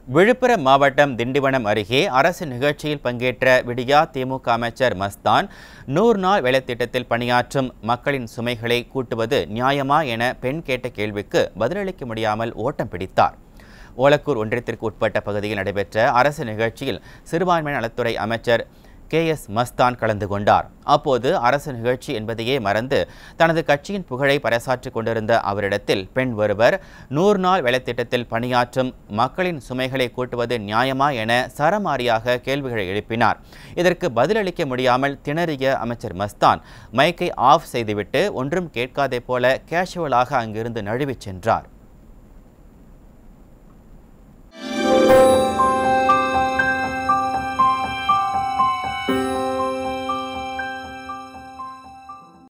விழுப்புரம் மாவட்டம் திண்டிவனம் அருகே அரசு நிகழ்ச்சியில் பங்கேற்ற விடியா திமுக அமைச்சர் மஸ்தான் நூறு நாள் வேலைத்திட்டத்தில் பணியாற்றும் மக்களின் சுமைகளை கூட்டுவது நியாயமா என பெண் கேட்ட கேள்விக்கு பதிலளிக்க முடியாமல் ஓட்டம் பிடித்தார் ஓலக்கூர் ஒன்றியத்திற்கு உட்பட்ட பகுதியில் நடைபெற்ற அரசு நிகழ்ச்சியில் சிறுபான்மை நலத்துறை அமைச்சர் கே எஸ் மஸ்தான் கலந்து கொண்டார் அப்போது அரசு நிகழ்ச்சி என்பதையே மறந்து தனது கட்சியின் புகழை பறைசாற்றிக் கொண்டிருந்த அவரிடத்தில் பெண் ஒருவர் நூறு நாள் வேலைத்திட்டத்தில் பணியாற்றும் மக்களின் சுமைகளை கூட்டுவது நியாயமா என சரமாரியாக கேள்விகளை எழுப்பினார் இதற்கு பதிலளிக்க முடியாமல் திணறிய அமைச்சர் மஸ்தான் மைக்கை ஆஃப் செய்துவிட்டு ஒன்றும் கேட்காதே போல கேஷுவலாக அங்கிருந்து நழுவிச் சென்றார்